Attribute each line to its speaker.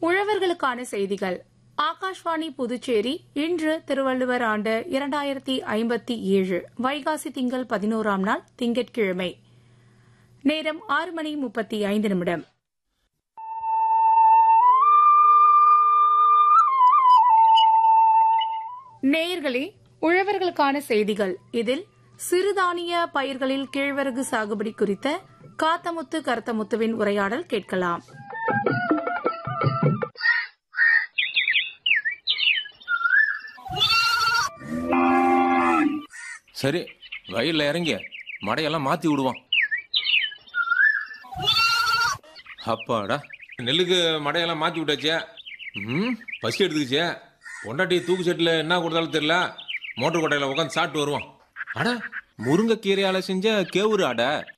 Speaker 1: உழவர்களுக்கான செய்திகள் ஆகாஷ்வாணி புதுச்சேரி இன்று திருவள்ளுவர் ஆண்டு இரண்டாயிரத்தி ஐம்பத்தி ஏழு வைகாசி திங்கள் பதினோராம் நாள் திங்கட்கிழமை நேரம் ஆறு மணி முப்பத்தி ஐந்து நிமிடம் நேயர்களே உழவர்களுக்கான செய்திகள் இதில் சிறுதானிய பயிர்களில் கேழ்வரகு சாகுபடி குறித்த காத்தமுத்து கருத்தமுத்துவின் உரையாடல் கேட்கலாம்
Speaker 2: சரி வயல்ல இறங்கி மடையெல்லாம் மாத்தி விடுவான் அப்பாடா நெல்லுக்கு மடையெல்லாம் மாத்தி விட்டாச்சே ம் பசி எடுத்துக்கிச்சே பொண்டாட்டி தூக்கு செட்டில் என்ன கொடுத்தாலும் தெரியல மோட்டர் கொட்டையில உட்காந்து சாப்பிட்டு வருவான் அட முருங்கைக்கீரையால செஞ்ச கேவுரு அடை